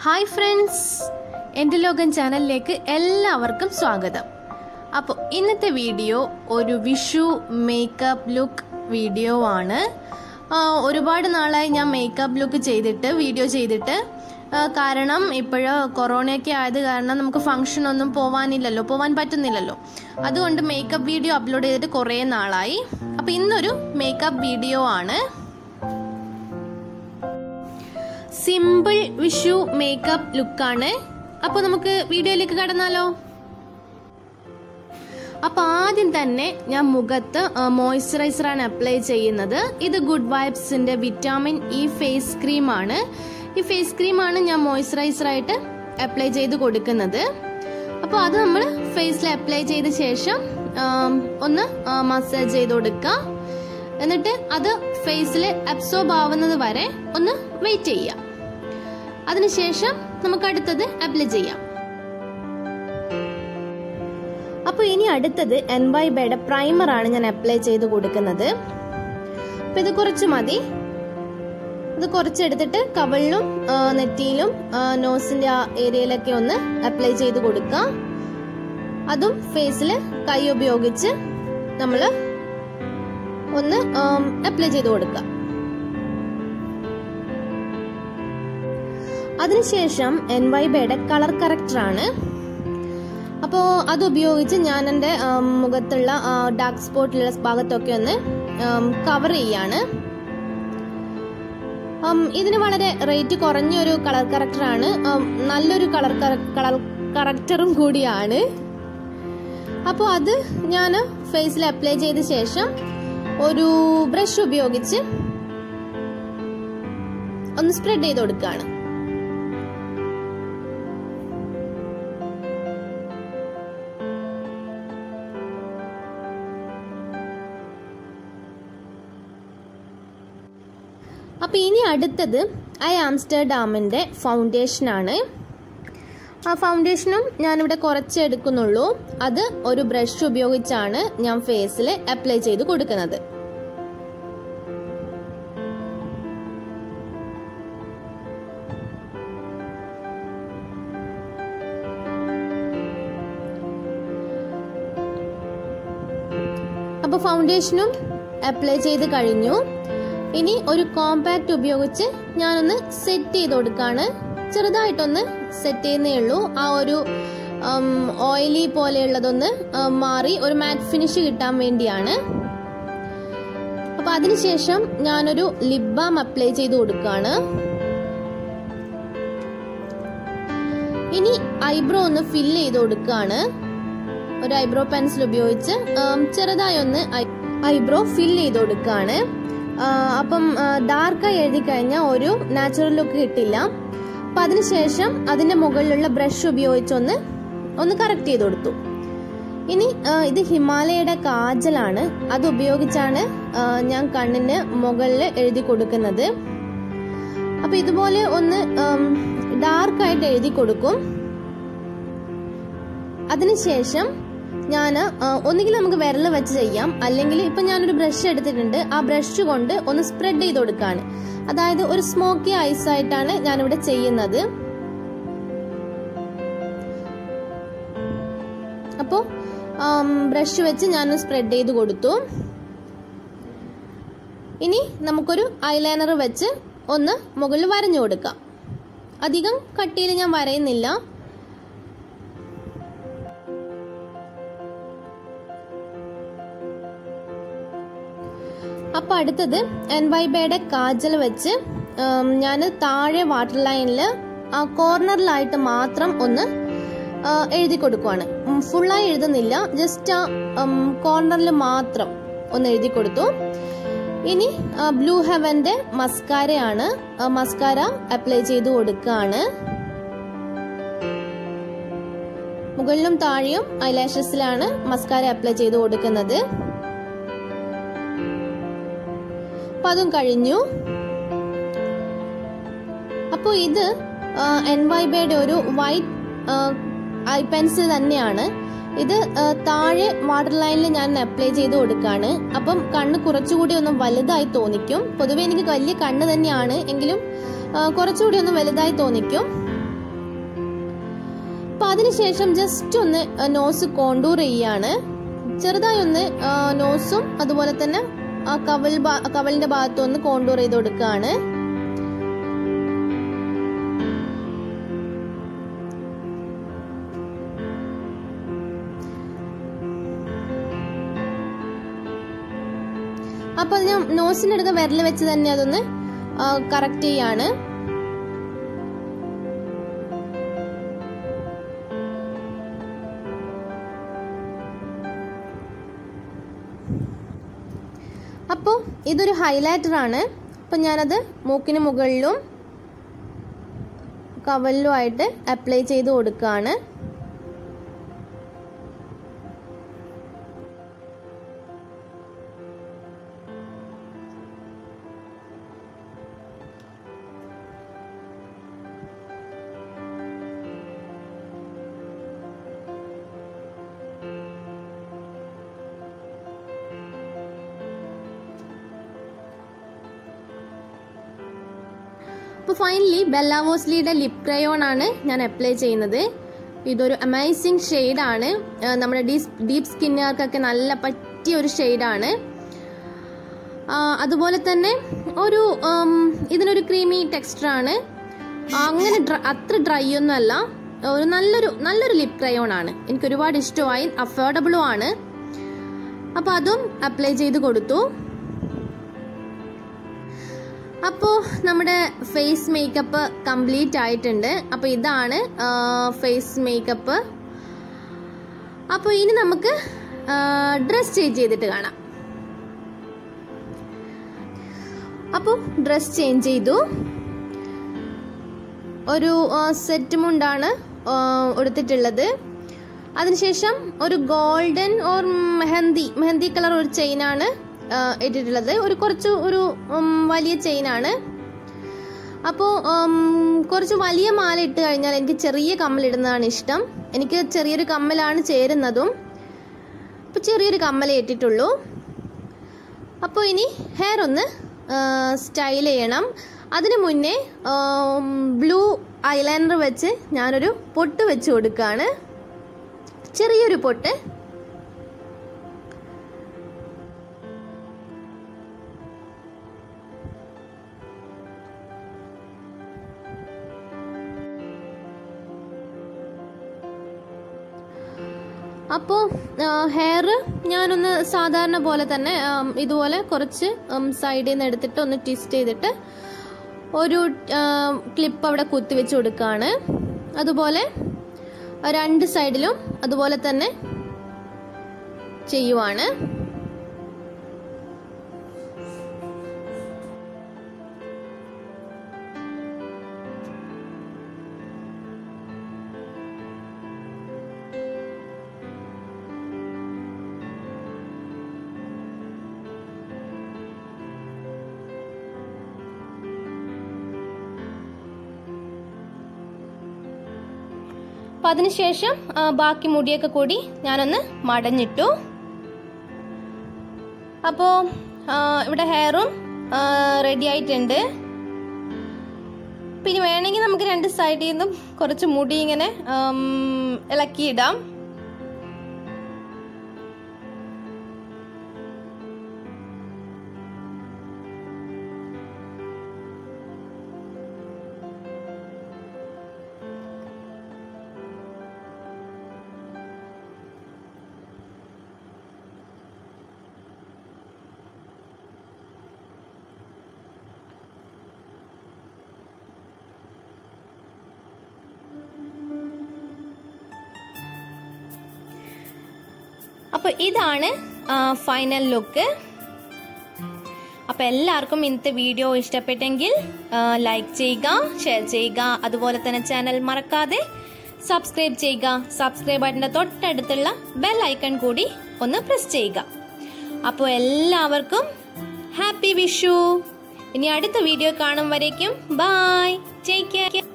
hi friends എൻ്റെ ലോകം ചാനലിലേക്ക് എല്ലാവർക്കും സ്വാഗതം അപ്പോൾ ഇന്നത്തെ വീഡിയോ ഒരു വിഷു മേക്കപ്പ് ലുക്ക് വീഡിയോ ആണ് ആ, ഒരുപാട് നാളായി ഞാൻ മേക്കപ്പ് ലുക്ക് ചെയ്തിട്ട് വീഡിയോ ചെയ്തിട്ട് ആ, കാരണം ഇപ്പോഴ് കൊറോണയൊക്കെ ആയത് കാരണം നമുക്ക് ഫംഗ്ഷൻ ഒന്നും പോവാനില്ലല്ലോ പോവാൻ പറ്റുന്നില്ലല്ലോ അതുകൊണ്ട് മേക്കപ്പ് വീഡിയോ അപ്ലോഡ് ചെയ്തിട്ട് കുറേ നാളായി അപ്പോൾ ഇന്നൊരു മേക്കപ്പ് വീഡിയോ ആണ് സിമ്പിൾ വിഷു മേക്കപ്പ് ലുക്കാണ് അപ്പോൾ നമുക്ക് വീഡിയോയിലേക്ക് കടന്നാലോ അപ്പോൾ ആദ്യം തന്നെ ഞാൻ മുഖത്ത് മോയ്സ്ചറൈസർ ആണ് അപ്ലൈ ചെയ്യുന്നത് ഇത് ഗുഡ് വൈബ്സിന്റെ വിറ്റാമിൻ ഇ ഫേസ് ക്രീം ആണ് ഈ ഫേസ് ക്രീമാണ് ഞാൻ മോയ്സ്ചറൈസർ ആയിട്ട് അപ്ലൈ ചെയ്ത് കൊടുക്കുന്നത് അപ്പോൾ അത് നമ്മൾ ഫേസിൽ അപ്ലൈ ചെയ്ത ശേഷം ആം, ഒന്ന് മസാജ് ചെയ്ത് കൊടുക്കുക എന്നിട്ട് അത് ഫേസിൽ അബ്സോർബ് ആവുന്നത് വരെ ഒന്ന് വെയിറ്റ് ചെയ്യാം അതിനുശേഷം നമുക്ക് അടുത്തത് അപ്ലൈ ചെയ്യാം അപ്പോൾ ഇനി അടുത്തത് എൻ വൈ ബയുടെ പ്രൈമർ ആണ് ഞാൻ അപ്ലൈ ചെയ്ത് കൊടുക്കുന്നത് അപ്പൊ ഇത് കുറച്ച് മതി ഇത് കുറച്ചെടുത്തിട്ട് കവളിലും ആ, നെറ്റിയിലും ആ, നോസിന്റെ ആ ഏരിയയിലൊക്കെ ഒന്ന് അപ്ലൈ ചെയ്ത് കൊടുക്കുക അതും ഫേസിൽ കൈ ഉപയോഗിച്ച് നമ്മൾ ഒന്ന് അപ്ലൈ ചെയ്ത് കൊടുക്കുക അതിനുശേഷം എൻ വൈ ബയുടെ കളർ കറക്റ്റർ ആണ് അപ്പോൾ അത് ഉപയോഗിച്ച് ഞാൻ എൻ്റെ ആം, മുഖത്തുള്ള ഡാർക്ക് സ്പോട്ടിലുള്ള ഭാഗത്തൊക്കെ ഒന്ന് കവർ ചെയ്യാണ് ആം, ഇതിന് വളരെ റേറ്റ് കുറഞ്ഞൊരു കളർ കറക്റ്ററാണ് നല്ലൊരു കളർ കളർ കറക്റ്ററും കൂടിയാണ് അപ്പോൾ അത് ഞാൻ ഫേസിൽ അപ്ലൈ ചെയ്ത ശേഷം ഒരു ബ്രഷ് ഉപയോഗിച്ച് ഒന്ന് സ്പ്രെഡ് ചെയ്ത് കൊടുക്കുകയാണ് അപ്പൊ ഇനി അടുത്തത് ഐ ആംസ്റ്റർഡാമിന്റെ ഫൗണ്ടേഷൻ ആണ് ആ ഫൗണ്ടേഷനും ഞാനിവിടെ കുറച്ച് എടുക്കുന്നുള്ളൂ അത് ഒരു ബ്രഷ് ഉപയോഗിച്ചാണ് ഞാൻ ഫേസിൽ അപ്ലൈ ചെയ്ത് കൊടുക്കുന്നത് അപ്പൊ ഫൗണ്ടേഷനും അപ്ലൈ ചെയ്ത് കഴിഞ്ഞു ഇനി ഒരു കോമ്പാക്ട് ഉപയോഗിച്ച് ഞാനൊന്ന് സെറ്റ് ചെയ്ത് കൊടുക്കാണ് ചെറുതായിട്ടൊന്ന് സെറ്റ് ചെയ്യുന്നേ ഉള്ളൂ ആ ഒരു ഓയിലി പോലെയുള്ളതൊന്ന് ഉം, മാറി ഒരു മാറ്റ് ഫിനിഷ് കിട്ടാൻ വേണ്ടിയാണ് അപ്പൊ അതിനുശേഷം ഞാനൊരു ലിപ് ബാം അപ്ലൈ ചെയ്ത് കൊടുക്കുകയാണ് ഇനി ഐബ്രോ ഒന്ന് ഫില്ല് ചെയ്ത് കൊടുക്കുകയാണ് ഒരു ഐബ്രോ പെൻസിൽ ഉപയോഗിച്ച് ഉം, ചെറുതായി ഒന്ന് ഐബ്രോ ഫില്ല് ചെയ്ത് കൊടുക്കുകയാണ് ആ, അപ്പം ഡാർക്കായി എഴുതി കഴിഞ്ഞാൽ ഒരു നാച്ചുറൽ ലുക്ക് കിട്ടില്ല അപ്പൊ അതിനുശേഷം അതിന്റെ മുകളിലുള്ള ബ്രഷ് ഉപയോഗിച്ചൊന്ന് ഒന്ന് കറക്റ്റ് ചെയ്ത് കൊടുത്തു ഇനി ആ, ഇത് ഹിമാലയയുടെ കാജലാണ് അത് ഉപയോഗിച്ചാണ് ആ, ഞാൻ കണ്ണിന് മുകളിൽ എഴുതി കൊടുക്കുന്നത് അപ്പൊ ഇതുപോലെ ഒന്ന് ഡാർക്കായിട്ട് എഴുതി കൊടുക്കും അതിനുശേഷം ഞാൻ ഒന്നുകിൽ നമുക്ക് വിരൽ വെച്ച് ചെയ്യാം അല്ലെങ്കിൽ ഇപ്പൊ ഞാനൊരു ബ്രഷ് എടുത്തിട്ടുണ്ട് ആ ബ്രഷ് കൊണ്ട് ഒന്ന് സ്പ്രെഡ് ചെയ്ത് കൊടുക്കാണ് അതായത് ഒരു സ്മോക്കി ഐസ് ആയിട്ടാണ് ഞാനിവിടെ ചെയ്യുന്നത് അപ്പോൾ ബ്രഷ് വെച്ച് ഞാൻ സ്പ്രെഡ് ചെയ്ത് കൊടുത്തു ഇനി നമുക്കൊരു ഐലൈനർ വെച്ച് ഒന്ന് മുകളിൽ വരഞ്ഞു കൊടുക്കാം അധികം കട്ടിയിൽ ഞാൻ വരയുന്നില്ല അപ്പൊ അടുത്തത് എൻ വൈ ബയുടെ കാജൽ വെച്ച് ഞാൻ താഴെ വാട്ടർ ലൈനിൽ ആ കോർണറിലായിട്ട് മാത്രം ഒന്ന് ആ, എഴുതി കൊടുക്കുവാണ് ഉം, ഫുള്ളായി എഴുതുന്നില്ല ജസ്റ്റ് ആ കോർണറിൽ മാത്രം ഒന്ന് എഴുതി കൊടുത്തു ഇനി ബ്ലൂ ഹെവന്റെ മസ്കാരയാണ് ആ, മസ്കാര അപ്ലൈ ചെയ്ത് കൊടുക്കുകയാണ് മുകളിലും താഴെയും ഐലാഷസിലാണ് മസ്കാര അപ്ലൈ ചെയ്ത് കൊടുക്കുന്നത് അപ്പൊ അതും കഴിഞ്ഞു അപ്പോൾ ഇത് എൻ വൈ ബയുടെ ഒരു വൈറ്റ് ഐ പെൻസിൽ തന്നെയാണ് ഇത് ആ, താഴെ വാട്ടർ ലൈനിൽ ഞാൻ അപ്ലൈ ചെയ്ത് കൊടുക്കാണ് അപ്പം കണ്ണ് കുറച്ചുകൂടി ഒന്ന് വലുതായി തോന്നിക്കും പൊതുവെ എനിക്ക് വലിയ കണ്ണ് തന്നെയാണ് എങ്കിലും ആ, കുറച്ചുകൂടി ഒന്ന് വലുതായി തോന്നിക്കും അപ്പൊ അതിനുശേഷം ജസ്റ്റ് ഒന്ന് നോസ് കോണ്ടൂർ ചെയ്യാണ് ചെറുതായി ഒന്ന് നോസും അതുപോലെ തന്നെ ആ കവൽ ഭാ- കവലിന്റെ ഭാഗത്തും ഒന്ന് കോണ്ടൂർ ചെയ്ത് കൊടുക്കുകയാണ് അപ്പൊ ഞാൻ നോസിനടുക്ക വിരൽ വെച്ച് തന്നെ അതൊന്ന് കറക്റ്റ് ചെയ്യാണ് അപ്പോൾ ഇതൊരു ഹൈലൈറ്റർ ആണ് അപ്പം ഞാനത് മൂക്കിന് മുകളിലും കവലിലുമായിട്ട് അപ്ലൈ ചെയ്ത് കൊടുക്കുകയാണ് അപ്പോൾ ഫൈനലി ബെല്ലാവോസ്ലിയുടെ ലിപ് ക്രയോൺ ആണ് ഞാൻ അപ്ലൈ ചെയ്യുന്നത് ഇതൊരു അമേസിങ് ഷെയ്ഡാണ് നമ്മുടെ ഡീപ് ഡീപ് സ്കിന്നുകാർക്കൊക്കെ നല്ല പറ്റിയ ഒരു ഷെയ്ഡാണ് അതുപോലെ തന്നെ ഒരു ഉം, ഇതിനൊരു ക്രീമി ടെക്സ്ചറാണ് അങ്ങനെ ഡ്ര- അത്ര ഡ്രൈ ഒന്നും അല്ല ഒരു നല്ലൊരു നല്ലൊരു ലിപ് ക്രയോൺ ആണ് എനിക്ക് ഒരുപാട് ഇഷ്ടമായി അഫോർഡബിളും ആണ് അപ്പോൾ അതും അപ്ലൈ ചെയ്ത് കൊടുത്തു അപ്പോൾ നമ്മുടെ ഫേസ് മേക്കപ്പ് കംപ്ലീറ്റ് ആയിട്ടുണ്ട് അപ്പോൾ ഇതാണ് ഫേസ് മേക്കപ്പ് അപ്പോൾ ഇനി നമുക്ക് ഡ്രസ് ചേഞ്ച് ചെയ്തിട്ട് കാണാം അപ്പോൾ ഡ്രസ് ചേഞ്ച് ചെയ്തു ഒരു സെറ്റ് മുണ്ടാണ് ആ, ഉടുത്തിട്ടുള്ളത് അതിനുശേഷം ഒരു golden or mehndi mehndi colour ഒരു ചെയിനാണ് ഇട്ടിട്ടുള്ളത് ഒരു കുറച്ച് ഒരു ഉം, വലിയ ചെയിനാണ് അപ്പോൾ കുറച്ച് വലിയ മാല ഇട്ട് കഴിഞ്ഞാൽ എനിക്ക് ചെറിയ കമ്മലിടുന്നതാണ് ഇഷ്ടം എനിക്ക് ചെറിയൊരു കമ്മലാണ് ചേരുന്നതും അപ്പോൾ ചെറിയൊരു കമ്മലേ ഇട്ടിട്ടുള്ളൂ അപ്പോൾ ഇനി ഹെയർ ഒന്ന് സ്റ്റൈൽ ചെയ്യണം അതിനു മുന്നേ ബ്ലൂ ഐലൈനർ വെച്ച് ഞാനൊരു പൊട്ട് വെച്ച് കൊടുക്കുകയാണ് ചെറിയൊരു പൊട്ട് അപ്പോൾ ഹെയർ ഞാനൊന്ന് സാധാരണ പോലെ തന്നെ ആം, ഇതുപോലെ കുറച്ച് സൈഡിൽ നിന്ന് എടുത്തിട്ട് ഒന്ന് ട്വിസ്റ്റ് ചെയ്തിട്ട് ഒരു ക്ലിപ്പ് അവിടെ കുത്തി വെച്ച് കൊടുക്കുകയാണ് അതുപോലെ രണ്ട് സൈഡിലും അതുപോലെ തന്നെ ചെയ്യുവാണ് അപ്പൊ അതിനുശേഷം ആ, ബാക്കി മുടിയൊക്കെ കൂടി ഞാനൊന്ന് മടഞ്ഞിട്ടു അപ്പോ ആ, ഇവിടെ ഹെയറും റെഡി ആയിട്ടുണ്ട് പിന്നെ വേണമെങ്കിൽ നമുക്ക് രണ്ട് സൈഡിൽ നിന്നും കുറച്ച് മുടി ഇങ്ങനെ ആം, ഇളക്കിയിടാം അപ്പൊ ഇതാണ് ഫൈനൽ ലുക്ക് അപ്പൊ എല്ലാവർക്കും ഇന്നത്തെ വീഡിയോ ഇഷ്ടപ്പെട്ടെങ്കിൽ ലൈക്ക് ചെയ്യുക ഷെയർ ചെയ്യുക അതുപോലെ തന്നെ ചാനൽ മറക്കാതെ സബ്സ്ക്രൈബ് ചെയ്യുക സബ്സ്ക്രൈബ് ബട്ടന്റെ തൊട്ടടുത്തുള്ള ബെൽ ഐക്കൺ കൂടി ഒന്ന് പ്രസ് ചെയ്യുക അപ്പോൾ എല്ലാവർക്കും ഹാപ്പി വിഷു ഇനി അടുത്ത വീഡിയോ കാണും വരേക്കും ബൈ ടേക്ക് കെയർ